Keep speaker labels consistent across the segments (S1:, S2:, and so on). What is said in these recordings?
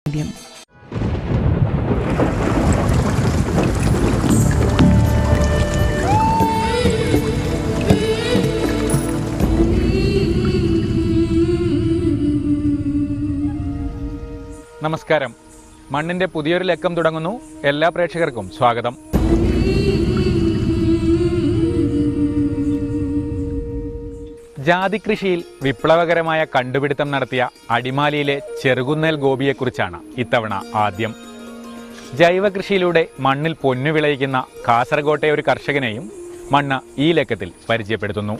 S1: medium
S2: നമസ്കാരം മണ്ണിന്റെ പുതിയൊരു ലക്കം തുടങ്ങുന്നു എല്ലാ പ്രേക്ഷകർക്കും സ്വാഗതം ജാതി കൃഷിയിൽ വിപ്ലവകരമായ കണ്ടുപിടുത്തം നടത്തിയ അടിമാലിയിലെ ചെറുകുന്നേൽ ഗോപിയെക്കുറിച്ചാണ് ഇത്തവണ ആദ്യം ജൈവ കൃഷിയിലൂടെ മണ്ണിൽ പൊന്നു വിളയിക്കുന്ന കാസർഗോട്ടെ ഒരു കർഷകനെയും മണ്ണ് ഈ ലക്കത്തിൽ പരിചയപ്പെടുത്തുന്നു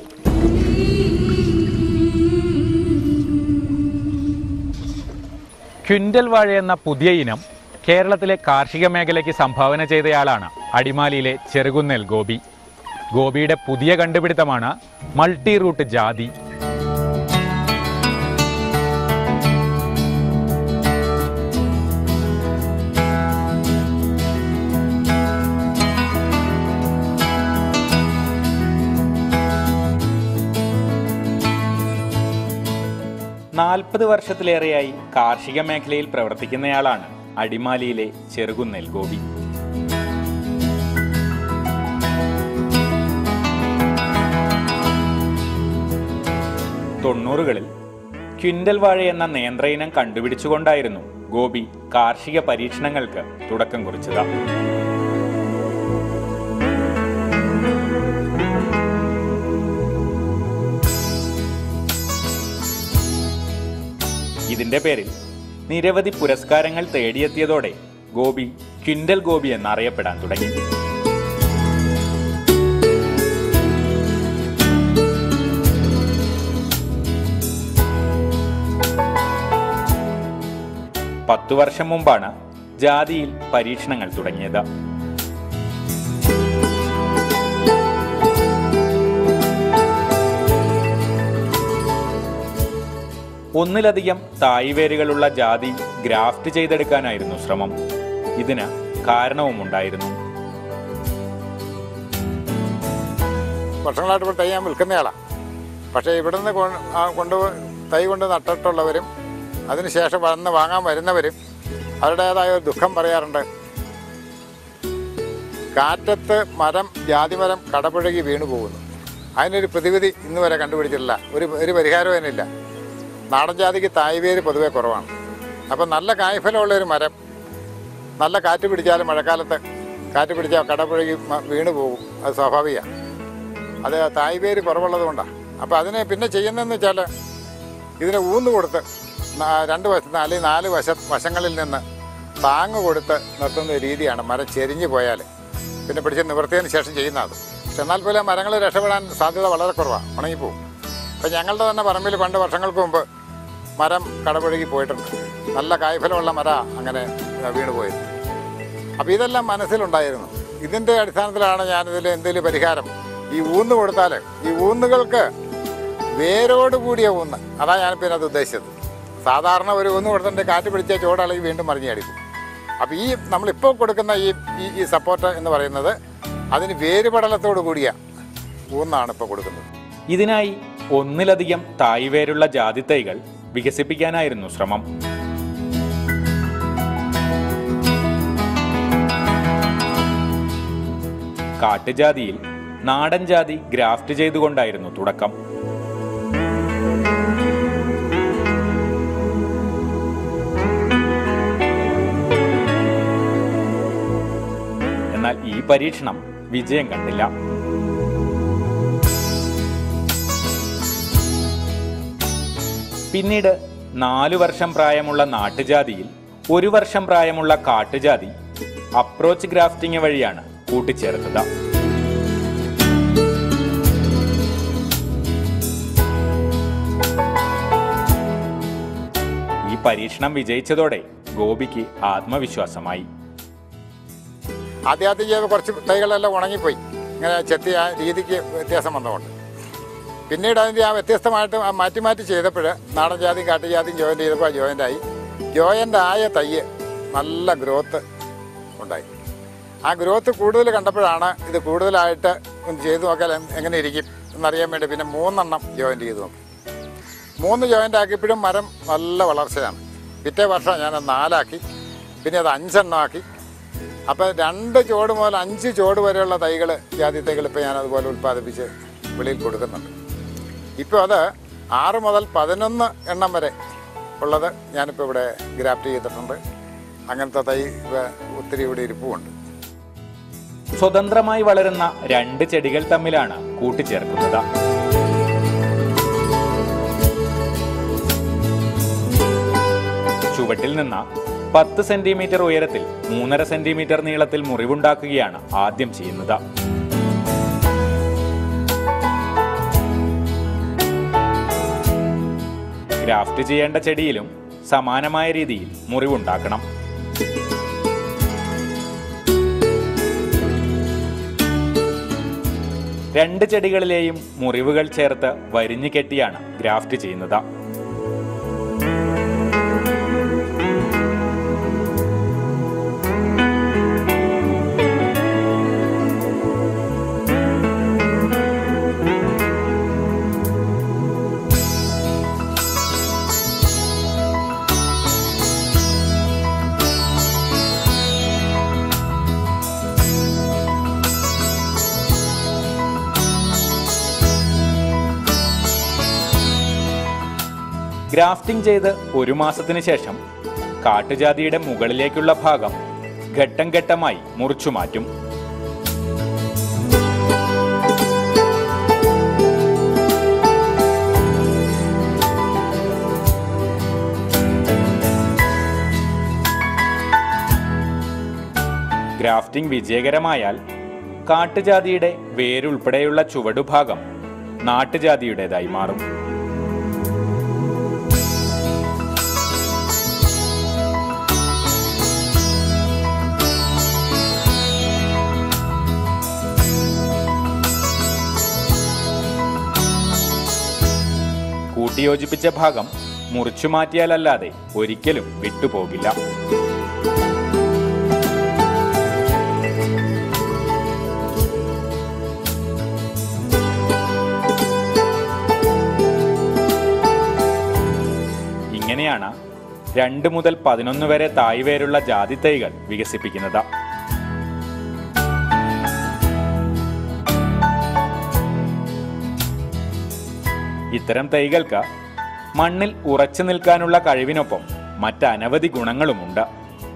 S2: ക്വിൻ്റൽ വാഴ എന്ന പുതിയ ഇനം കേരളത്തിലെ കാർഷിക മേഖലയ്ക്ക് സംഭാവന ചെയ്തയാളാണ് അടിമാലിയിലെ ചെറുകുന്നേൽ ഗോപി ഗോപിയുടെ പുതിയ കണ്ടുപിടുത്തമാണ് മൾട്ടി റൂട്ട് ജാതി നാൽപ്പത് വർഷത്തിലേറെയായി കാർഷിക മേഖലയിൽ പ്രവർത്തിക്കുന്നയാളാണ് അടിമാലിയിലെ ചെറുകുന്നേൽ ഗോപി തൊണ്ണൂറുകളിൽ ക്വിൻ്റൽ വാഴ എന്ന നേന്ത്ര ഇനം കണ്ടുപിടിച്ചുകൊണ്ടായിരുന്നു ഗോപി കാർഷിക പരീക്ഷണങ്ങൾക്ക് തുടക്കം കുറിച്ചത് ഇതിന്റെ പേരിൽ നിരവധി പുരസ്കാരങ്ങൾ തേടിയെത്തിയതോടെ ഗോപി ക്വിൻ്റൽ ഗോപി എന്നറിയപ്പെടാൻ തുടങ്ങി പത്തു വർഷം മുമ്പാണ് ജാതിയിൽ പരീക്ഷണങ്ങൾ തുടങ്ങിയത് ഒന്നിലധികം തായ്വേരുകളുള്ള ജാതി ഗ്രാഫ്റ്റ് ചെയ്തെടുക്കാനായിരുന്നു ശ്രമം ഇതിന് കാരണവുമുണ്ടായിരുന്നു
S3: വർഷങ്ങളായിട്ട് ഇപ്പോൾ തൈ ഞാൻ വിൽക്കുന്നയാളാണ് പക്ഷേ ഇവിടുന്ന് കൊ- ആ കൊണ്ട് തൈ കൊണ്ട് നട്ടിട്ടുള്ളവരും അതിനുശേഷം വന്ന് വാങ്ങാൻ വരുന്നവരും അവരുടേതായ ഒരു ദുഃഖം പറയാറുണ്ട് കാറ്റത്ത് മരം ജാതിമരം കടപുഴകി വീണു പോകുന്നു അതിനൊരു പ്രതിവിധി ഇന്ന് വരെ കണ്ടുപിടിച്ചിട്ടില്ല ഒരു ഒരു പരിഹാരവും അതിനില്ല നാടൻ ജാതിക്ക് തായ്വേര് പൊതുവേ കുറവാണ് അപ്പം നല്ല കായ്ഫലമുള്ള ഒരു മരം നല്ല കാറ്റ് പിടിച്ചാലും മഴക്കാലത്ത് കാറ്റ് പിടിച്ചാൽ കടപുഴകി മ- വീണു പോകും അത് സ്വാഭാവികമാണ് അത് തായ്വേര് കുറവുള്ളത് കൊണ്ടാണ് അപ്പോൾ അതിനെ പിന്നെ ചെയ്യുന്നതെന്ന് വെച്ചാൽ ഇതിനെ ഊന്ന് കൊടുത്ത് നാ- രണ്ട് വശത്ത് അല്ലെങ്കിൽ നാല് വശ വശങ്ങളിൽ നിന്ന് താങ്ങ് കൊടുത്ത് നിർത്തുന്ന രീതിയാണ് മരം ചെരിഞ്ഞു പോയാൽ പിന്നെ പിടിച്ച് നിവർത്തിയതിന് ശേഷം ചെയ്യുന്നത് പക്ഷെ എന്നാൽ പോലും മരങ്ങൾ രക്ഷപ്പെടാൻ സാധ്യത വളരെ കുറവാണ് ഉണങ്ങിപ്പോവും അപ്പം ഞങ്ങളുടെ തന്നെ പറമ്പിൽ പണ്ട് വർഷങ്ങൾക്ക് മുമ്പ് മരം കടപുഴകി പോയിട്ടുണ്ട് നല്ല കായ്ഫലമുള്ള മര അങ്ങനെ വീണ് പോയത് അപ്പോൾ ഇതെല്ലാം മനസ്സിലുണ്ടായിരുന്നു ഇതിൻ്റെ അടിസ്ഥാനത്തിലാണ് ഞാനിതിൽ എന്തെങ്കിലും പരിഹാരം ഈ ഊന്ന് കൊടുത്താൽ ഈ ഊന്നുകൾക്ക് വേരോട് കൂടിയ ഊന്ന് അതാണ് ഞാനിപ്പോൾ ഇതിനകത്ത് ഉദ്ദേശിച്ചത് സാധാരണ ഒരു ഊന്ന് കൊടുത്തിട്ട് കാറ്റ് പിടിച്ച ചൂടളകി വീണ്ടും മറിഞ്ഞ് അടിക്കും അപ്പോൾ ഈ നമ്മളിപ്പോൾ കൊടുക്കുന്ന ഈ ഈ ഈ സപ്പോർട്ട് എന്ന് പറയുന്നത് അതിന് വേരുപടലത്തോട് കൂടിയ ഊന്നാണ് ഇപ്പോൾ കൊടുക്കുന്നത്
S2: ഇതിനായി ഒന്നിലധികം തായ്വേരുള്ള ജാതിത്തൈകൾ വികസിപ്പിക്കാനായിരുന്നു ശ്രമം കാട്ടുജാതിയിൽ നാടൻ ജാതി ഗ്രാഫ്റ്റ് ചെയ്തുകൊണ്ടായിരുന്നു തുടക്കം എന്നാൽ ഈ പരീക്ഷണം വിജയം കണ്ടില്ല പിന്നീട് നാലു വർഷം പ്രായമുള്ള നാട്ടുജാതിയിൽ ഒരു വർഷം പ്രായമുള്ള കാട്ടുജാതി അപ്രോച്ച് ഗ്രാഫ്റ്റിംഗ് വഴിയാണ് കൂട്ടിച്ചേർത്തത് ഈ പരീക്ഷണം വിജയിച്ചതോടെ ഗോപിക്ക് ആത്മവിശ്വാസമായി
S3: ആദ്യാദ്യം ചെയ്ത കുറച്ച് തൈകളെല്ലാം ഉണങ്ങിപ്പോയി ഇങ്ങനെ ചെത്തി ആ രീതിക്ക് വ്യത്യാസം വന്നതുകൊണ്ട് പിന്നീട് അതിൻ്റെ ആ വ്യത്യസ്തമായിട്ട് ആ മാറ്റി മാറ്റി ചെയ്തപ്പോൾ നാടൻ ജാതിയും കാട്ടുജാതിയും ജോയിൻ്റ് ചെയ്തപ്പോൾ ജോയിൻ്റ് ആയി ജോയിൻ്റ് ആയ തയ്യ് നല്ല ഗ്രോത്ത് ഉണ്ടായി ആ ഗ്രോത്ത് കൂടുതൽ കണ്ടപ്പോഴാണ് ഇത് കൂടുതലായിട്ട് ഒന്ന് ചെയ്തു നോക്കിയാൽ എന്ത് എങ്ങനെ ഇരിക്കും എന്നറിയാൻ വേണ്ടി പിന്നെ മൂന്നെണ്ണം ജോയിൻ്റ് ചെയ്ത് നോക്കി മൂന്ന് ജോയിൻ്റ് ആക്കിയപ്പോഴും മരം നല്ല വളർച്ചയാണ് പിറ്റേ വർഷം ഞാൻ അത് നാലാക്കി പിന്നെ അത് അഞ്ചെണ്ണമാക്കി അപ്പോൾ രണ്ട് ചോട് മുതൽ അഞ്ച് ചോട് വരെയുള്ള തൈകൾ ജാതി തൈകൾ ഇപ്പോൾ ഞാൻ അതുപോലെ ഉൽപ്പാദിപ്പിച്ച് വെളിയിൽ കൊടുക്കുന്നുണ്ട് ഇപ്പോൾ അത് ആറ് മുതൽ പതിനൊന്ന് എണ്ണം വരെ ഉള്ളത് ഞാനിപ്പോൾ ഇവിടെ ഗ്രാഫ്റ്റ് ചെയ്തിട്ടുണ്ട് അങ്ങനത്തെ തൈ ഇവ- ഒത്തിരി ഇവിടെ ഇരിപ്പുമുണ്ട്
S2: സ്വതന്ത്രമായി വളരുന്ന രണ്ട് ചെടികൾ തമ്മിലാണ് കൂട്ടിച്ചേർക്കുന്നത് ചുവട്ടിൽ നിന്ന് പത്ത് സെന്റിമീറ്റർ ഉയരത്തിൽ മൂന്നര സെന്റിമീറ്റർ നീളത്തിൽ മുറിവുണ്ടാക്കുകയാണ് ആദ്യം ചെയ്യുന്നത് ഗ്രാഫ്റ്റ് ചെയ്യേണ്ട ചെടിയിലും സമാനമായ രീതിയിൽ മുറിവുണ്ടാക്കണം രണ്ട് ചെടികളിലെയും മുറിവുകൾ ചേർത്ത് വരിഞ്ഞു കെട്ടിയാണ് ഗ്രാഫ്റ്റ് ചെയ്യുന്നത് ഗ്രാഫ്റ്റിംഗ് ചെയ്ത് ഒരു മാസത്തിന് ശേഷം കാട്ടുജാതിയുടെ മുകളിലേക്കുള്ള ഭാഗം ഘട്ടം ഘട്ടമായി മുറിച്ചു മാറ്റും ഗ്രാഫ്റ്റിംഗ് വിജയകരമായാൽ കാട്ടുജാതിയുടെ വേരുൾപ്പെടെയുള്ള ചുവടുഭാഗം നാട്ടുജാതിയുടേതായി മാറും കൂട്ടിയോജിപ്പിച്ച ഭാഗം മുറിച്ചു മാറ്റിയാലല്ലാതെ ഒരിക്കലും വിട്ടുപോകില്ല ഇങ്ങനെയാണ് രണ്ട് മുതൽ പതിനൊന്ന് വരെ തായ്വേരുള്ള ജാതി തൈകൾ വികസിപ്പിക്കുന്നത് ഇത്തരം തൈകൾക്ക് മണ്ണിൽ ഉറച്ചു നിൽക്കാനുള്ള കഴിവിനൊപ്പം മറ്റനവധി ഗുണങ്ങളുമുണ്ട്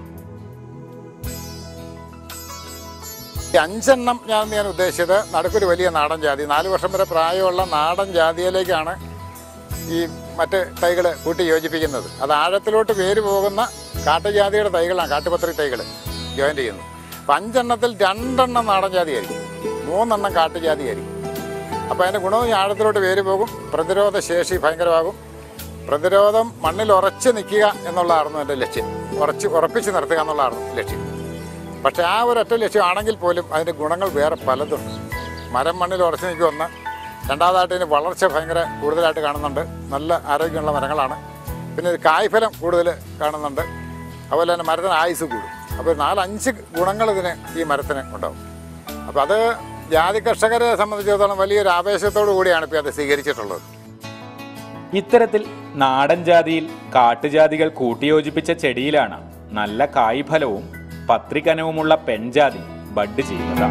S3: ഈ അഞ്ചെണ്ണം ഞാൻ ഞാൻ ഉദ്ദേശിച്ചത് നടുക്കൊരു വലിയ നാടൻ ജാതി നാല് വർഷം വരെ പ്രായമുള്ള നാടൻ ജാതിയിലേക്കാണ് ഈ മറ്റ് തൈകൾ കൂട്ടി യോജിപ്പിക്കുന്നത് അത് ആഴത്തിലോട്ട് വേര് പോകുന്ന കാട്ടുജാതിയുടെ തൈകളാണ് കാട്ടുപത്രി തൈകൾ ജോയിൻ ചെയ്യുന്നത് അപ്പം അഞ്ചെണ്ണത്തിൽ രണ്ടെണ്ണം നാടൻ ജാതിയായിരിക്കും മൂന്നെണ്ണം കാട്ടുജാതിയായിരിക്കും അപ്പോൾ അതിൻ്റെ ഗുണവും ഈ ആഴത്തിലോട്ട് വേര് പോകും പ്രതിരോധ ശേഷി ഭയങ്കരമാകും പ്രതിരോധം മണ്ണിൽ ഉറച്ച് നിൽക്കുക എന്നുള്ളതായിരുന്നു എൻ്റെ ലക്ഷ്യം ഉറച്ച് ഉറപ്പിച്ച് നിർത്തുക എന്നുള്ളതായിരുന്നു ലക്ഷ്യം പക്ഷേ ആ ഒരൊറ്റ ലക്ഷ്യമാണെങ്കിൽ പോലും അതിൻ്റെ ഗുണങ്ങൾ വേറെ പലതുണ്ട് മരം മണ്ണിൽ ഉറച്ചു നിൽക്കുമെന്ന് രണ്ടാമതായിട്ട് ഇതിന് വളർച്ച ഭയങ്കര കൂടുതലായിട്ട് കാണുന്നുണ്ട് നല്ല ആരോഗ്യമുള്ള മരങ്ങളാണ് പിന്നെ ഇത് കായ്ഫലം കൂടുതൽ കാണുന്നുണ്ട് അതുപോലെ തന്നെ മരത്തിന് ആയുസ് കൂടും അപ്പോൾ നാലഞ്ച് ഗുണങ്ങൾ ഇതിന് ഈ മരത്തിന് ഉണ്ടാവും അപ്പോൾ അത് ജാതി കർഷകരെ സംബന്ധിച്ചിടത്തോളം വലിയൊരു ആവേശത്തോടു കൂടിയാണ് ഇപ്പോൾ അത് സ്വീകരിച്ചിട്ടുള്ളത്
S2: ഇത്തരത്തിൽ നാടൻ ജാതിയിൽ കാട്ടുജാതികൾ കൂട്ടിയോജിപ്പിച്ച ചെടിയിലാണ് നല്ല കായ്ഫലവും പത്രികനവുമുള്ള പെൺജാതി ബഡ് ചെയ്യുന്നത്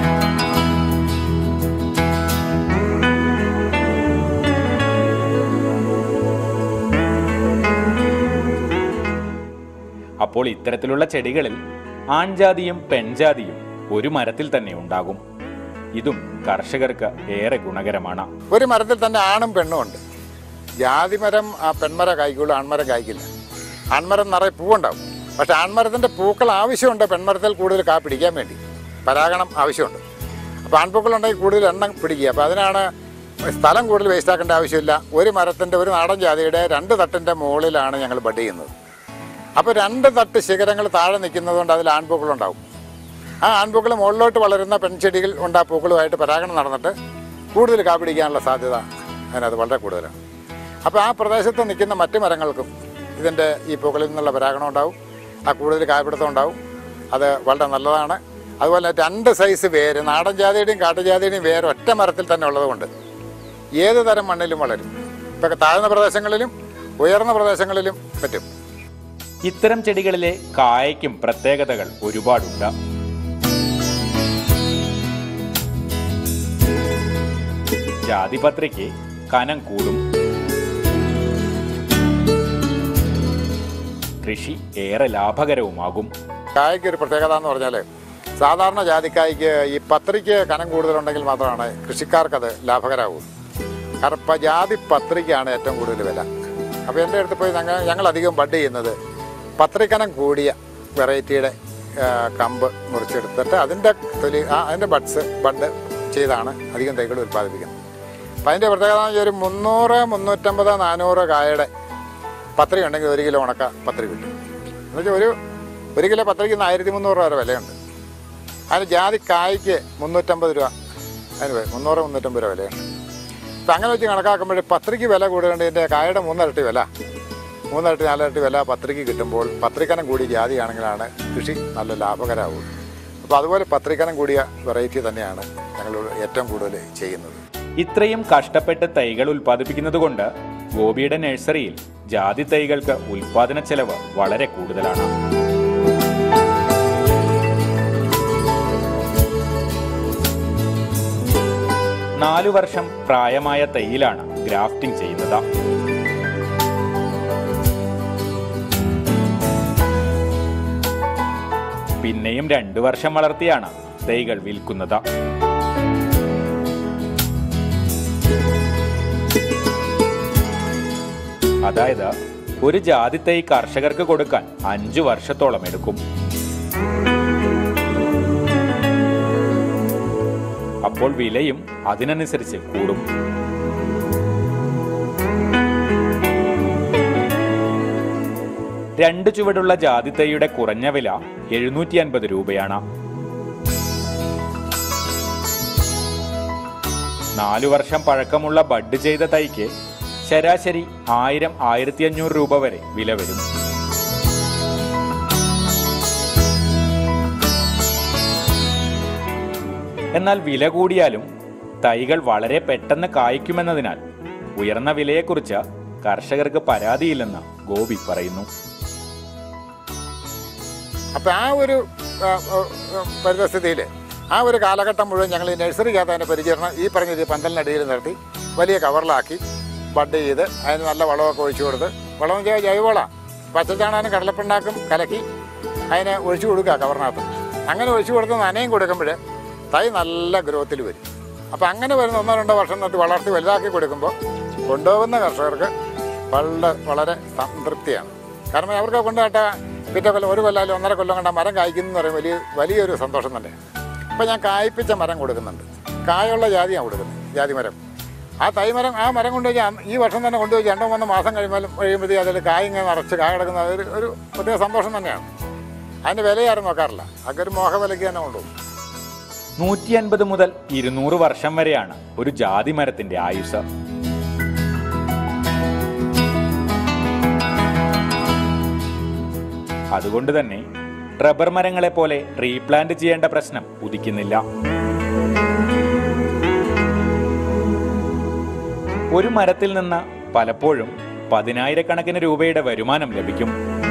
S2: അപ്പോൾ ഇത്തരത്തിലുള്ള ചെടികളിൽ ആൺജാതിയും പെൺജാതിയും ഒരു മരത്തിൽ തന്നെ ഉണ്ടാകും ഇതും കർഷകർക്ക് ഏറെ ഗുണകരമാണ്
S3: ഒരു മരത്തിൽ തന്നെ ആണും പെണ്ണും ഉണ്ട് ജാതിമരം ആ പെൺമരം കായ്ക്കുള്ളൂ ആൺമരം കായ്ക്കില്ല ആൺമരം നിറയെ പൂവുണ്ടാവും പക്ഷെ ആൺമരത്തിൻ്റെ പൂക്കൾ ആവശ്യമുണ്ട് പെൺമരത്തിൽ കൂടുതൽ കാ പിടിക്കാൻ വേണ്ടി പരാഗണം ആവശ്യമുണ്ട് അപ്പോൾ ആൺപൂക്കളുണ്ടെങ്കിൽ കൂടുതൽ എണ്ണം പിടിക്കുക അപ്പോൾ അതിനാണ് സ്ഥലം കൂടുതൽ വേസ്റ്റ് ആക്കേണ്ട ആവശ്യമില്ല ഒരു മരത്തിൻ്റെ ഒരു നാടൻ ജാതിയുടെ രണ്ട് തട്ടിൻ്റെ മുകളിലാണ് ഞങ്ങൾ ബഡ് ചെയ്യുന്നത് അപ്പോൾ രണ്ട് തട്ട് ശിഖരങ്ങൾ താഴെ നിൽക്കുന്നതുകൊണ്ട് അതിൽ ആൺപൂക്കളുണ്ടാവും ആ ആൺപൂക്കൾ മുകളിലോട്ട് വളരുന്ന പെൺചെടികൾ ഉണ്ട് ആ പൂക്കളുമായിട്ട് പരാഗണം നടന്നിട്ട് കൂടുതൽ കാ പിടിക്കാനുള്ള സാധ്യത അതിനകത്ത് വളരെ കൂടുതലാണ് അപ്പോൾ ആ പ്രദേശത്ത് നിൽക്കുന്ന മറ്റ് മരങ്ങൾക്കും ഇതിൻ്റെ ഈ പൂക്കളിൽ നിന്നുള്ള പരാഗണം ഉണ്ടാവും ആ കൂടുതൽ കായപിടുത്തം ഉണ്ടാവും അത് വളരെ നല്ലതാണ് അതുപോലെ രണ്ട് സൈസ് വേര് നാടൻ ജാതിയുടെയും കാട്ടുജാതിയുടെയും വേര് ഒറ്റ മരത്തിൽ തന്നെ ഉള്ളതുകൊണ്ട് ഏത് തരം മണ്ണിലും വളരും ഇപ്പം താഴ്ന്ന പ്രദേശങ്ങളിലും ഉയർന്ന പ്രദേശങ്ങളിലും പറ്റും
S2: ഇത്തരം ചെടികളിലെ കായയ്ക്കും പ്രത്യേകതകൾ ഒരുപാടുണ്ട് ജാതിപത്രിക്ക് കനം കൂടും കൃഷി ഏറെ ലാഭകരവുമാകും
S3: കായ്ക്ക് ഒരു പ്രത്യേകത എന്ന് പറഞ്ഞാൽ സാധാരണ ജാതിക്കായ്ക്ക് ഈ പത്രിക്ക് കനം കൂടുതലുണ്ടെങ്കിൽ മാത്രമാണ് കൃഷിക്കാർക്കത് ലാഭകരമാകൂ കാരണം ഇപ്പം ജാതി പത്രിക്കാണ് ഏറ്റവും കൂടുതൽ വില അപ്പോൾ എൻ്റെ അടുത്ത് പോയി ഞങ്ങൾ ഞങ്ങളധികം ബഡ് ചെയ്യുന്നത് പത്രിക്കനം കൂടിയ വെറൈറ്റിയുടെ ആ, കമ്പ് മുറിച്ചെടുത്തിട്ട് അതിൻ്റെ തൊലി ആ അതിൻ്റെ ബഡ്സ് ബഡ് ചെയ്താണ് അധികം തൈകൾ ഉൽപ്പാദിപ്പിക്കുന്നത് അപ്പം അതിൻ്റെ പ്രത്യേകത എന്ന് വെച്ചാൽ ഒരു മുന്നൂറ് മുന്നൂറ്റമ്പത് നാനൂറ് കായയുടെ പത്രിക ഉണ്ടെങ്കിൽ ഒരു കിലോ ഉണക്ക പത്രിക കിട്ടും എന്നുവെച്ചാൽ ഒരു ഒരു കിലോ പത്രിക്ക് ഇന്ന് ആയിരത്തി മുന്നൂറ് രൂപ വരെ വിലയുണ്ട് അതിന് ജാതി കായ്ക്ക് മുന്നൂറ്റമ്പത് രൂപ അതിന് വേ- മുന്നൂറ് മുന്നൂറ്റമ്പത് രൂപ വിലയുണ്ട് അപ്പം അങ്ങനെ വെച്ച് കണക്കാക്കുമ്പോൾ പത്രിക്ക് വില കൂടുതലുണ്ട് ഇതിൻ്റെ കായയുടെ മൂന്നിരട്ടി വില മൂന്നിരട്ടി നാലിരട്ടി വില പത്രിക്ക് കിട്ടുമ്പോൾ പത്രിക്കനം കൂടി ജാതിയാണെങ്കിലാണ് കൃഷി നല്ല ലാഭകരമാവുള്ളൂ അപ്പോൾ അതുപോലെ പത്രിക്കനം കൂടിയ വെറൈറ്റി തന്നെയാണ് ഞങ്ങൾ ഏറ്റവും കൂടുതൽ ചെയ്യുന്നത്
S2: ഇത്രയും കഷ്ടപ്പെട്ട് തൈകൾ ഉൽപ്പാദിപ്പിക്കുന്നത് കൊണ്ട് ഗോപിയുടെ നഴ്സറിയിൽ ജാതി തൈകൾക്ക് ഉൽപാദന ചെലവ് വളരെ കൂടുതലാണ് നാലു വർഷം പ്രായമായ തൈയിലാണ് ഗ്രാഫ്റ്റിംഗ് ചെയ്യുന്നത് പിന്നെയും രണ്ടു വർഷം വളർത്തിയാണ് തൈകൾ വിൽക്കുന്നത് അതായത് ഒരു ജാതി തൈ കർഷകർക്ക് കൊടുക്കാൻ അഞ്ചു വർഷത്തോളം എടുക്കും അപ്പോൾ വിലയും അതിനനുസരിച്ച് കൂടും രണ്ട് ചുവടുള്ള ജാതി തൈയുടെ കുറഞ്ഞ വില എഴുന്നൂറ്റി അൻപത് രൂപയാണ് നാലു വർഷം പഴക്കമുള്ള ബഡ് ചെയ്ത തൈക്ക് ശരാശരി ആയിരം ആയിരത്തി അഞ്ഞൂറ് രൂപ വരെ വില വരും എന്നാൽ വില കൂടിയാലും തൈകൾ വളരെ പെട്ടെന്ന് കായ്ക്കുമെന്നതിനാൽ ഉയർന്ന വിലയെക്കുറിച്ച് കർഷകർക്ക് പരാതിയില്ലെന്ന് ഗോപി പറയുന്നു
S3: അപ്പോൾ ആ ഒരു ആ, ആ, ആ, പരിതസ്ഥിതിയിൽ ആ ഒരു കാലഘട്ടം മുഴുവൻ ഞങ്ങൾ ഈ നഴ്സറിക്കകത്ത് അതിൻ്റെ പരിചരണം ഈ പറഞ്ഞ രീതി പന്തലിനടിയിൽ നിർത്തി വലിയ കവറിലാക്കി ബഡ് ചെയ്ത് അതിന് നല്ല വളമൊക്കെ ഒഴിച്ചു കൊടുത്ത് വളം എന്ന് വെച്ചാൽ ജൈവവളമാണ് പച്ചച്ചാണാനും കടലപ്പിണ്ണാക്കും കലക്കി അതിനെ ഒഴിച്ചു കൊടുക്കുക കവറിനകത്ത് അങ്ങനെ ഒഴിച്ചു കൊടുത്ത് നനയും കൊടുക്കുമ്പോൾ തൈ നല്ല ഗ്രോത്തിൽ വരും അപ്പോൾ അങ്ങനെ വരുന്ന ഒന്നോ രണ്ടോ വർഷം നട്ട് വളർത്തി വലുതാക്കി കൊടുക്കുമ്പോൾ കൊണ്ടുപോകുന്ന കർഷകർക്ക് വളരെ വളരെ സംതൃപ്തിയാണ് കാരണം അവർക്ക് കൊണ്ടുപോട്ട പിറ്റേ കൊല്ലം ഒരു കൊല്ലം അല്ലെങ്കിൽ ഒന്നര കൊല്ലം കണ്ട മരം കായ്ക്കുന്നു എന്ന് പറയുമ്പോൾ വലിയ വലിയൊരു സന്തോഷം തന്നെ ഇപ്പം ഞാൻ കായ്പ്പിച്ച മരം കൊടുക്കുന്നുണ്ട് കായുള്ള ജാതിയാണ് കൊടുക്കുന്നത് ജാതി മരം ആ തൈ മരം ആ മരം കൊണ്ടുപോയി അന്ന് ഈ വർഷം തന്നെ കൊണ്ടുപോയി രണ്ടോ മൂന്നോ മാസം കഴിയുമ്പോൾ കഴിയുമ്പോഴത്തേക്ക് അതിൽ കായ് ഇങ്ങനെ നിറച്ച് കായ കിടക്കുന്ന ഒരു ഒരു പ്രത്യേക സന്തോഷം തന്നെയാണ് അതിൻ്റെ വില ആരും നോക്കാറില്ല അതൊക്കെ ഒരു മോഹവിലയ്ക്ക് തന്നെ കൊണ്ടുപോകും
S2: നൂറ്റി അൻപത് മുതൽ ഇരുന്നൂറ് വർഷം വരെയാണ് ഒരു ജാതി മരത്തിന്റെ ആയുസ് അതുകൊണ്ട് തന്നെ റബ്ബർ മരങ്ങളെ പോലെ റീപ്ലാന്റ് ചെയ്യേണ്ട പ്രശ്നം ഉദിക്കുന്നില്ല ഒരു മരത്തിൽ നിന്ന് പലപ്പോഴും പതിനായിരക്കണക്കിന് രൂപയുടെ വരുമാനം ലഭിക്കും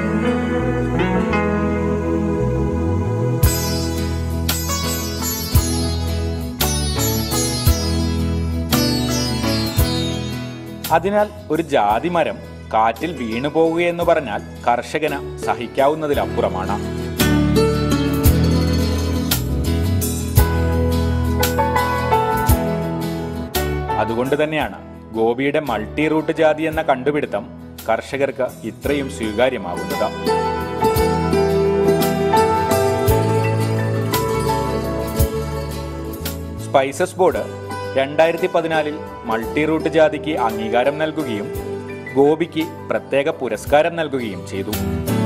S2: അതിനാൽ ഒരു ജാതി മരം കാറ്റിൽ വീണു പോകുകയെന്ന് പറഞ്ഞാൽ കർഷകന് സഹിക്കാവുന്നതിലപ്പുറമാണ് അതുകൊണ്ട് തന്നെയാണ് ഗോപിയുടെ മൾട്ടി റൂട്ട് ജാതി എന്ന കണ്ടുപിടുത്തം കർഷകർക്ക് ഇത്രയും സ്വീകാര്യമാകുന്നത് സ്പൈസസ് ബോർഡ് രണ്ടായിരത്തി പതിനാലിൽ മൾട്ടി റൂട്ട് ജാതിക്ക് അംഗീകാരം നൽകുകയും ഗോപിക്ക് പ്രത്യേക പുരസ്കാരം നൽകുകയും ചെയ്തു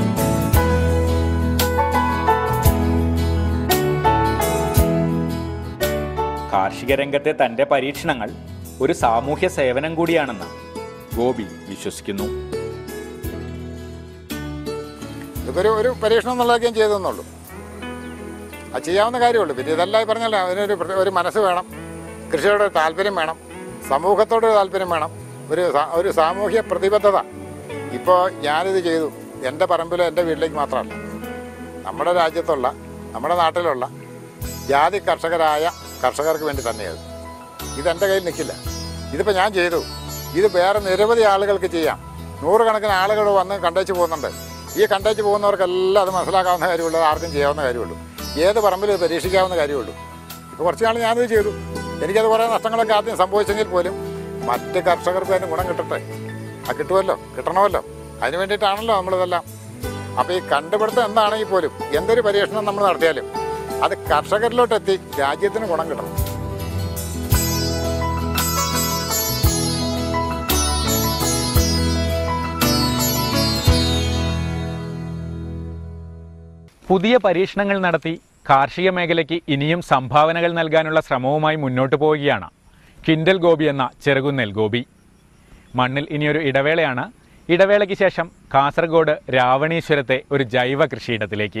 S2: കാർഷിക രംഗത്തെ തന്റെ പരീക്ഷണങ്ങൾ ഒരു സാമൂഹ്യ സേവനം കൂടിയാണെന്ന് ഗോപി വിശ്വസിക്കുന്നു
S3: ഇതൊക്കെ ഒരു ഒരു പരീക്ഷണം എന്നുള്ളതൊക്കെ ഞാൻ ചെയ്തെന്നുള്ളൂ അത് ചെയ്യാവുന്ന കാര്യമുള്ളൂ പിന്നെ ഇതെല്ലാം ഈ പറഞ്ഞല്ലോ അതിനൊരു പ്രത്യേക- ഒരു മനസ്സ് വേണം കൃഷിയോട് ഒരു താല്പര്യം വേണം സമൂഹത്തോട് ഒരു താല്പര്യം വേണം ഒരു സാ- ഒരു സാമൂഹ്യ പ്രതിബദ്ധത ഇപ്പോൾ ഞാനിത് ചെയ്തു എൻ്റെ പറമ്പിലോ എൻ്റെ വീട്ടിലേക്ക് മാത്രമല്ല നമ്മുടെ രാജ്യത്തുള്ള നമ്മുടെ നാട്ടിലുള്ള ജാതി കർഷകരായ കർഷകർക്ക് വേണ്ടി തന്നെയത് ഇതെൻ്റെ കയ്യിൽ നിൽക്കില്ല ഇതിപ്പോൾ ഞാൻ ചെയ്തു ഇത് വേറെ നിരവധി ആളുകൾക്ക് ചെയ്യാം നൂറുകണക്കിന് ആളുകൾ വന്ന് കണ്ടേച്ച് പോകുന്നുണ്ട് ഈ കണ്ടേച്ച് പോകുന്നവർക്കെല്ലാം അത് മനസ്സിലാക്കാവുന്ന കാര്യമുള്ളൂ ആർക്കും ചെയ്യാവുന്ന കാര്യമുള്ളൂ ഏത് പറമ്പിലും ഇത് പരീക്ഷിക്കാവുന്ന കാര്യമുള്ളൂ ഇപ്പോൾ കുറച്ച് നാൾ ഞാനിത് ചെയ്തു എനിക്കത് കുറേ നഷ്ടങ്ങളൊക്കെ ആദ്യം സംഭവിച്ചെങ്കിൽ പോലും മറ്റ് കർഷകർക്ക് അതിന് ഗുണം കിട്ടട്ടെ ആ കിട്ടുമല്ലോ കിട്ടണമല്ലോ അതിന് വേണ്ടിയിട്ടാണല്ലോ നമ്മളിതെല്ലാം അപ്പോൾ ഈ കണ്ടുപിടുത്തം എന്താണെങ്കിൽ പോലും എന്തൊരു പരീക്ഷണം നമ്മൾ നടത്തിയാലും അത് കർഷകരിലോട്ടെത്തി രാജ്യത്തിന് ഗുണം കിട്ടണം
S2: പുതിയ പരീക്ഷണങ്ങൾ നടത്തി കാർഷിക മേഖലയ്ക്ക് ഇനിയും സംഭാവനകൾ നൽകാനുള്ള ശ്രമവുമായി മുന്നോട്ട് പോവുകയാണ് കിൻഡൽ ഗോപി എന്ന ചെറുകുന്നെൽ ഗോപി മണ്ണിൽ ഇനിയൊരു ഇടവേളയാണ് ഇടവേളയ്ക്ക് ശേഷം കാസർഗോഡ് രാവണീശ്വരത്തെ ഒരു ജൈവ കൃഷിയിടത്തിലേക്ക്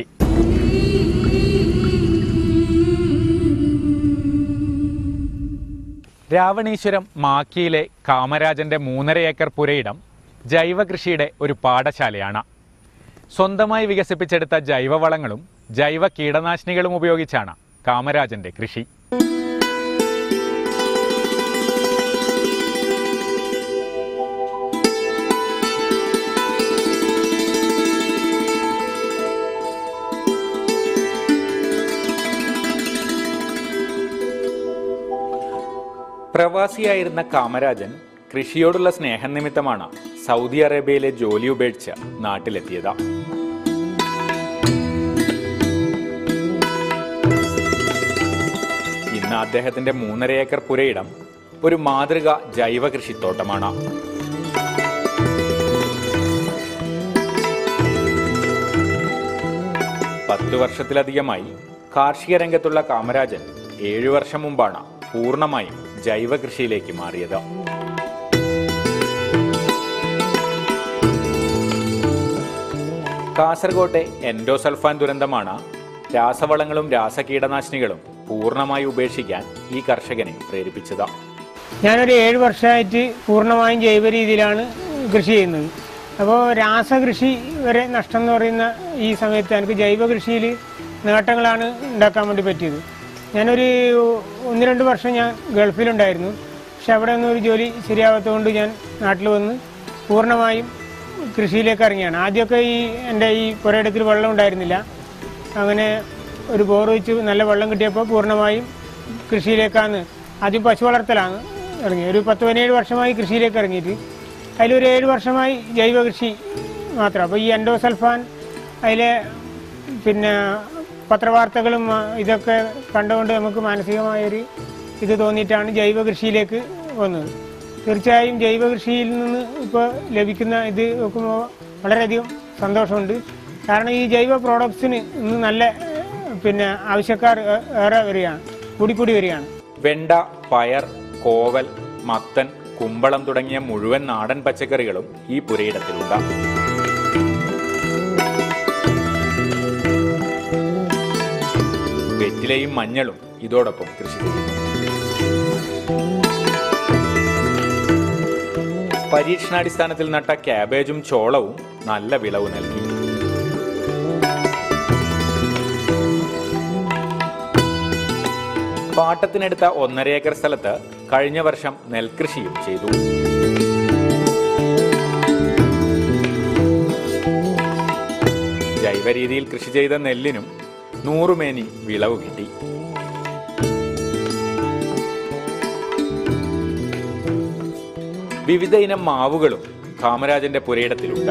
S2: രാവണീശ്വരം മാക്കിയിലെ കാമരാജന്റെ മൂന്നര ഏക്കർ പുരയിടം ജൈവ കൃഷിയുടെ ഒരു പാഠശാലയാണ് സ്വന്തമായി വികസിപ്പിച്ചെടുത്ത ജൈവവളങ്ങളും ജൈവ കീടനാശിനികളും ഉപയോഗിച്ചാണ് കാമരാജന്റെ കൃഷി പ്രവാസിയായിരുന്ന കാമരാജൻ കൃഷിയോടുള്ള സ്നേഹനിമിത്തമാണ് സൗദി അറേബ്യയിലെ ജോലി ഉപേക്ഷിച്ച് നാട്ടിലെത്തിയത് ഇന്ന് അദ്ദേഹത്തിന്റെ മൂന്നര ഏക്കർ പുരയിടം ഒരു മാതൃക ജൈവ കൃഷിത്തോട്ടമാണ് പത്തു വർഷത്തിലധികമായി കാർഷിക രംഗത്തുള്ള കാമരാജൻ ഏഴു വർഷം മുമ്പാണ് പൂർണ്ണമായും ജൈവ കൃഷിയിലേക്ക് മാറിയത് കാസർകോട്ടെ എൻഡോസൾഫാൻ ദുരന്തമാണ് രാസവളങ്ങളും രാസകീടനാശിനികളും പൂർണ്ണമായി ഉപേക്ഷിക്കാൻ ഈ കർഷകനെ പ്രേരിപ്പിച്ചത്
S1: ഞാനൊരു ഏഴ് വർഷമായിട്ട് പൂർണ്ണമായും ജൈവ രീതിയിലാണ് കൃഷി ചെയ്യുന്നത് അപ്പോൾ രാസകൃഷി വരെ നഷ്ടം എന്ന് പറയുന്ന ഈ സമയത്ത് എനിക്ക് ജൈവ കൃഷിയിൽ നേട്ടങ്ങളാണ് ഉണ്ടാക്കാൻ വേണ്ടി പറ്റിയത് ഞാനൊരു ഒന്ന് രണ്ട് വർഷം ഞാൻ ഗൾഫിലുണ്ടായിരുന്നു പക്ഷെ അവിടെ ഒന്നും ഒരു ജോലി ശരിയാവാത്തതുകൊണ്ട് ഞാൻ നാട്ടിൽ വന്ന് പൂർണ്ണമായും കൃഷിയിലേക്ക് ഇറങ്ങിയാണ് ആദ്യമൊക്കെ ഈ എൻ്റെ ഈ പുരയിടത്തിൽ വെള്ളം ഉണ്ടായിരുന്നില്ല അങ്ങനെ ഒരു ബോർ വെച്ച് നല്ല വെള്ളം കിട്ടിയപ്പോൾ പൂർണ്ണമായും കൃഷിയിലേക്കാണ് ആദ്യം പശു വളർത്തലാണ് ഇറങ്ങി ഒരു പത്ത് പതിനേഴ് വർഷമായി കൃഷിയിലേക്ക് ഇറങ്ങിയിട്ട് അതിലൊരു ഏഴ് വർഷമായി ജൈവ കൃഷി മാത്രം അപ്പോൾ ഈ എൻഡോസൾഫാൻ അതിലെ പിന്നെ പത്രവാർത്തകളും ആ, ഇതൊക്കെ കണ്ടുകൊണ്ട് നമുക്ക് മാനസികമായൊരു ഇത് തോന്നിയിട്ടാണ് ജൈവ കൃഷിയിലേക്ക് വന്നത് തീർച്ചയായും ജൈവ കൃഷിയിൽ നിന്ന് ഇപ്പോൾ ലഭിക്കുന്ന ഇത് നോക്കുമ്പോൾ വളരെയധികം സന്തോഷമുണ്ട് കാരണം ഈ ജൈവ പ്രോഡക്ട്സിന് ഇന്ന് നല്ല ഏഹ്, പിന്നെ ആവശ്യക്കാർ ഏ- ഏറെ വരികയാണ് കൂടിക്കൂടി വരികയാണ്
S2: വെണ്ട പയർ കോവൽ മത്തൻ കുമ്പളം തുടങ്ങിയ മുഴുവൻ നാടൻ പച്ചക്കറികളും ഈ പുരയിടത്തിലുണ്ട് വെറ്റിലയും മഞ്ഞളും ഇതോടൊപ്പം കൃഷി ചെയ്യുന്നു പരീക്ഷണാടിസ്ഥാനത്തിൽ നട്ട ക്യാബേജും ചോളവും നല്ല വിളവ് നൽകി പാട്ടത്തിനെടുത്ത ഒന്നര ഏക്കർ സ്ഥലത്ത് കഴിഞ്ഞ വർഷം നെൽകൃഷിയും ചെയ്തു ജൈവ രീതിയിൽ കൃഷി ചെയ്ത നെല്ലിനും നൂറുമേനി വിളവ് കിട്ടി വിവിധ ഇനം മാവുകളും കാമരാജന്റെ പുരയിടത്തിലുണ്ട്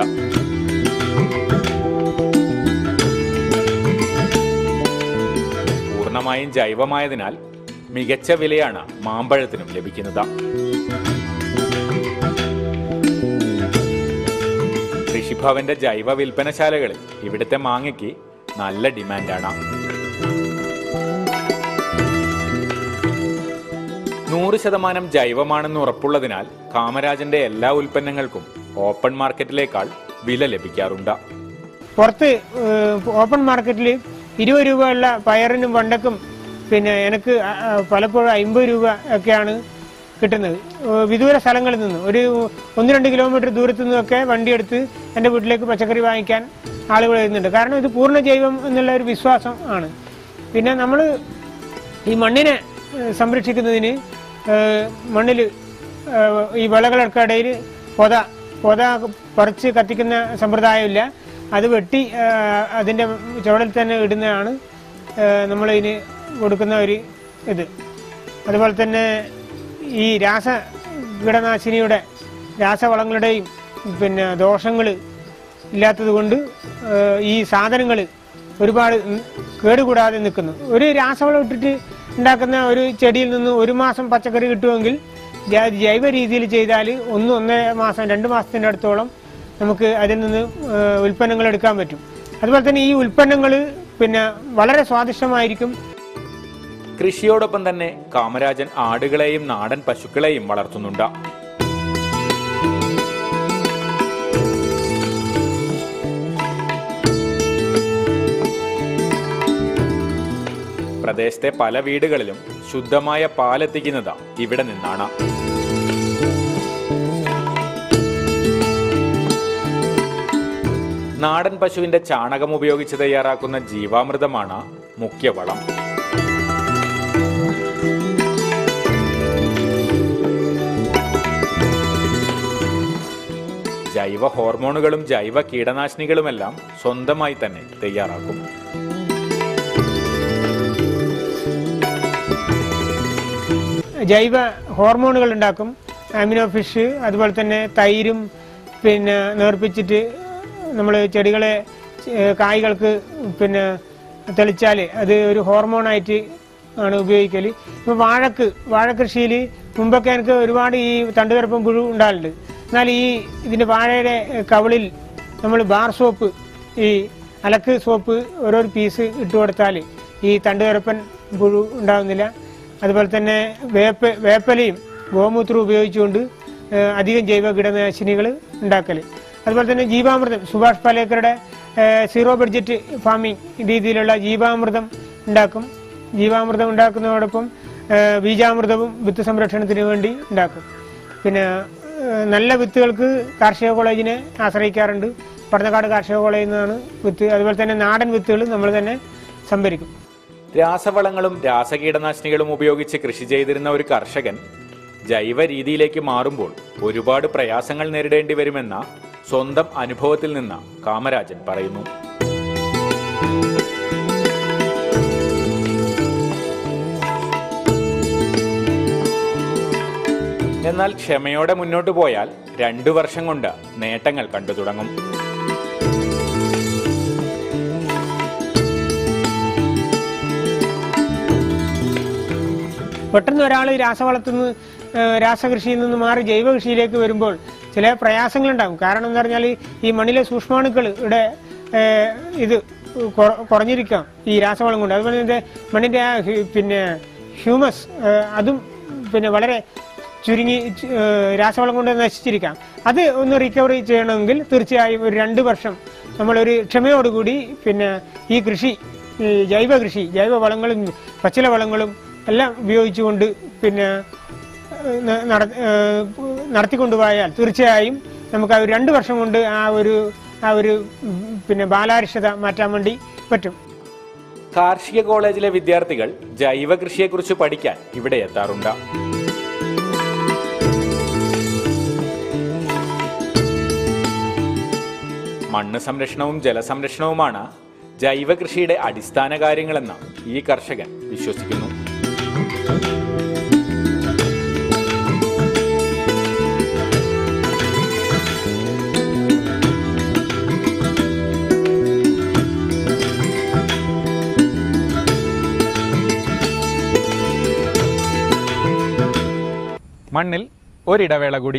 S2: പൂർണ്ണമായും ജൈവമായതിനാൽ മികച്ച വിലയാണ് മാമ്പഴത്തിനും ലഭിക്കുന്നത് കൃഷിഭവന്റെ ജൈവ വിൽപ്പനശാലകളിൽ ഇവിടുത്തെ മാങ്ങയ്ക്ക് നല്ല ഡിമാൻഡാണ് നൂറ് ശതമാനം ജൈവമാണെന്ന് ഉറപ്പുള്ളതിനാൽ കാമരാജന്റെ എല്ലാ ഉൽപ്പന്നങ്ങൾക്കും ഓപ്പൺ മാർക്കറ്റിലേക്കാൾ വില ലഭിക്കാറുണ്ട്
S1: പുറത്ത് ഏഹ്, ഓപ്പൺ മാർക്കറ്റിൽ ഇരുപത് രൂപയുള്ള പയറിനും വെണ്ടക്കും പിന്നെ എനിക്ക് ആ, ആ, പലപ്പോഴും അമ്പത് രൂപ ഒക്കെയാണ് കിട്ടുന്നത് ഏഹ് വിദൂര സ്ഥലങ്ങളിൽ നിന്ന് ഒരു ഒന്ന് രണ്ട് കിലോമീറ്റർ ദൂരത്തു നിന്നൊക്കെ വണ്ടിയെടുത്ത് എൻ്റെ വീട്ടിലേക്ക് പച്ചക്കറി വാങ്ങിക്കാൻ ആളുകൾ വരുന്നുണ്ട് കാരണം ഇത് പൂർണ്ണ ജൈവം എന്നുള്ള ഒരു വിശ്വാസം ആണ് പിന്നെ നമ്മൾ ഈ മണ്ണിനെ ഏഹ് സംരക്ഷിക്കുന്നതിന് മണ്ണിൽ ഈ വിളകൾക്കിടയിൽ പൊത പൊത പറിച്ച് കത്തിക്കുന്ന സമ്പ്രദായമില്ല അത് വെട്ടി ഏഹ് അതിൻ്റെ ചുവടിൽ തന്നെ ഇടുന്നതാണ് ഏഹ് നമ്മളിതിന് കൊടുക്കുന്ന ഒരു ഇത് അതുപോലെ തന്നെ ഈ രാസ കീടനാശിനിയുടെ രാസവളങ്ങളുടെയും പിന്നെ ദോഷങ്ങൾ ഇല്ലാത്തത് കൊണ്ട് ഏഹ് ഈ സാധനങ്ങൾ ഒരുപാട് ഉം കേടുകൂടാതെ നിൽക്കുന്നു ഒരു രാസവളം ഇട്ടിട്ട് ഉണ്ടാക്കുന്ന ഒരു ചെടിയിൽ നിന്ന് ഒരു മാസം പച്ചക്കറി കിട്ടുമെങ്കിൽ ജൈ- ജൈവ രീതിയിൽ ചെയ്താൽ ഒന്ന് ഒന്നര മാസം രണ്ട് മാസത്തിൻ്റെ അടുത്തോളം നമുക്ക് അതിൽ നിന്ന് ഏഹ് ഉൽപ്പന്നങ്ങൾ എടുക്കാൻ പറ്റും അതുപോലെ തന്നെ ഈ ഉൽപ്പന്നങ്ങൾ പിന്നെ വളരെ സ്വാദിഷ്ടമായിരിക്കും
S2: കൃഷിയോടൊപ്പം തന്നെ കാമരാജൻ ആടുകളെയും നാടൻ പശുക്കളെയും വളർത്തുന്നുണ്ട് പ്രദേശത്തെ പല വീടുകളിലും ശുദ്ധമായ പാലെത്തിക്കുന്നത് ഇവിടെ നിന്നാണ് നാടൻ പശുവിന്റെ ചാണകം ഉപയോഗിച്ച് തയ്യാറാക്കുന്ന ജീവാമൃതമാണ് മുഖ്യവളം ജൈവ ഹോർമോണുകളും ജൈവ കീടനാശിനികളുമെല്ലാം സ്വന്തമായി തന്നെ തയ്യാറാക്കും
S1: ജൈവ ഹോർമോണുകൾ ഉണ്ടാക്കും അമിനോ ഫിഷ് അതുപോലെ തന്നെ തൈരും പിന്നെ നേർപ്പിച്ചിട്ട് നമ്മൾ ചെടികളെ ഏഹ് കായ്കൾക്ക് പിന്നെ തെളിച്ചാൽ അത് ഒരു ഹോർമോണായിട്ട് ആണ് ഉപയോഗിക്കൽ ഇപ്പോൾ വാഴക്ക് വാഴക്കൃഷിയിൽ മുമ്പൊക്കെ എനിക്ക് ഒരുപാട് ഈ തണ്ടുകരപ്പം പുഴു ഉണ്ടാകലുണ്ട് എന്നാൽ ഈ ഇതിൻ്റെ വാഴയുടെ കവിളിൽ നമ്മൾ ബാർ സോപ്പ് ഈ അലക്ക് സോപ്പ് ഓരോ പീസ് ഇട്ട് കൊടുത്താൽ ഈ തണ്ടുകരപ്പൻ പുഴു ഉണ്ടാകുന്നില്ല അതുപോലെ തന്നെ വേപ്പ് വേപ്പലയും ഗോമൂത്രവും ഉപയോഗിച്ചുകൊണ്ട് ഏഹ്, അധികം ജൈവ കീടനാശിനികൾ ഉണ്ടാക്കൽ അതുപോലെ തന്നെ ജീവാമൃതം സുഭാഷ് പാലേക്കറുടെ ഏഹ്, സീറോ ബഡ്ജറ്റ് ഫാമിംഗ് രീതിയിലുള്ള ജീവാമൃതം ഉണ്ടാക്കും ജീവാമൃതം ഉണ്ടാക്കുന്നതോടൊപ്പം ഏഹ്, ബീജാമൃതവും വിത്ത് സംരക്ഷണത്തിന് വേണ്ടി ഉണ്ടാക്കും പിന്നെ ഏഹ്, നല്ല വിത്തുകൾക്ക് കാർഷിക കോളേജിനെ ആശ്രയിക്കാറുണ്ട് പടന്നക്കാട് കാർഷിക കോളേജിൽ നിന്നാണ് വിത്ത് അതുപോലെ തന്നെ നാടൻ വിത്തുകൾ നമ്മൾ തന്നെ സംഭരിക്കും
S2: രാസവളങ്ങളും രാസകീടനാശിനികളും ഉപയോഗിച്ച് കൃഷി ചെയ്തിരുന്ന ഒരു കർഷകൻ ജൈവ രീതിയിലേക്ക് മാറുമ്പോൾ ഒരുപാട് പ്രയാസങ്ങൾ നേരിടേണ്ടി വരുമെന്ന സ്വന്തം അനുഭവത്തിൽ നിന്ന് കാമരാജൻ പറയുന്നു എന്നാൽ ക്ഷമയോടെ മുന്നോട്ട് പോയാൽ രണ്ടു വർഷം കൊണ്ട് നേട്ടങ്ങൾ കണ്ടു തുടങ്ങും
S1: പെട്ടെന്ന് ഒരാൾ രാസവളത്തിൽ നിന്ന് ഏഹ്, രാസകൃഷിയിൽ നിന്ന് മാറി ജൈവ കൃഷിയിലേക്ക് വരുമ്പോൾ ചില പ്രയാസങ്ങളുണ്ടാകും കാരണം എന്ന് പറഞ്ഞാൽ ഈ മണ്ണിലെ സൂക്ഷ്മാണുക്കൾ ഇവിടെ ഏഹ്, ഇത് കുറ- കുറഞ്ഞിരിക്കാം ഈ രാസവളം കൊണ്ട് അതുപോലെ തന്നെ മണ്ണിന്റെ ആ ഹ്യൂ- പിന്നെ ഹ്യൂമസ് ഏഹ്, അതും പിന്നെ വളരെ ചുരുങ്ങി ചു- ഏഹ്, രാസവളം കൊണ്ട് നശിച്ചിരിക്കാം അത് ഒന്ന് റിക്കവറി ചെയ്യണമെങ്കിൽ തീർച്ചയായും ഒരു രണ്ട് വർഷം നമ്മളൊരു ക്ഷമയോടുകൂടി പിന്നെ ഈ കൃഷി ഈ ജൈവ കൃഷി ജൈവ വളങ്ങളും പച്ചില വളങ്ങളും എല്ലാം ഉപയോഗിച്ചുകൊണ്ട് പിന്നെ ഏഹ്, ന- നട- ഏഹ്, നടത്തിക്കൊണ്ടുപോയാൽ തീർച്ചയായും നമുക്ക് ആ ഒരു രണ്ട് വർഷം കൊണ്ട് ആ ഒരു ആ ഒരു ഉം, പിന്നെ ബാലാരിഷ്ടത മാറ്റാൻ വേണ്ടി പറ്റും
S2: കാർഷിക കോളേജിലെ വിദ്യാർത്ഥികൾ ജൈവ കൃഷിയെക്കുറിച്ച് പഠിക്കാൻ ഇവിടെ എത്താറുണ്ട് മണ്ണ് സംരക്ഷണവും ജലസംരക്ഷണവുമാണ് ജൈവ കൃഷിയുടെ അടിസ്ഥാന കാര്യങ്ങളെന്ന് ഈ കർഷകൻ വിശ്വസിക്കുന്നു മണ്ണിൽ ഒരിടവേള കൂടി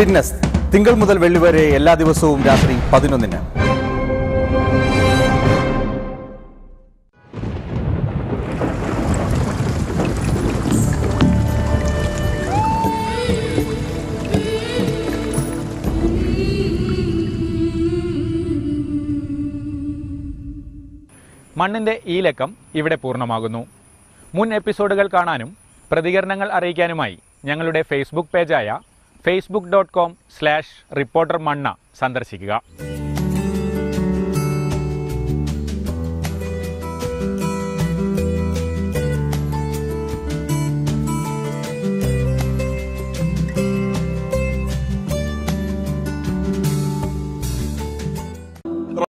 S4: വിറ്റ്നസ് തിങ്കൾ മുതൽ വെള്ളി വരെ എല്ലാ ദിവസവും രാത്രി പതിനൊന്നിന്
S2: മണ്ണിൻ്റെ ഈ ലക്കം ഇവിടെ പൂർണ്ണമാകുന്നു മുൻ എപ്പിസോഡുകൾ കാണാനും പ്രതികരണങ്ങൾ അറിയിക്കാനുമായി ഞങ്ങളുടെ ഫേസ്ബുക്ക് പേജായ Facebook dot com slash reporter മണ്ണ സന്ദർശിക്കുക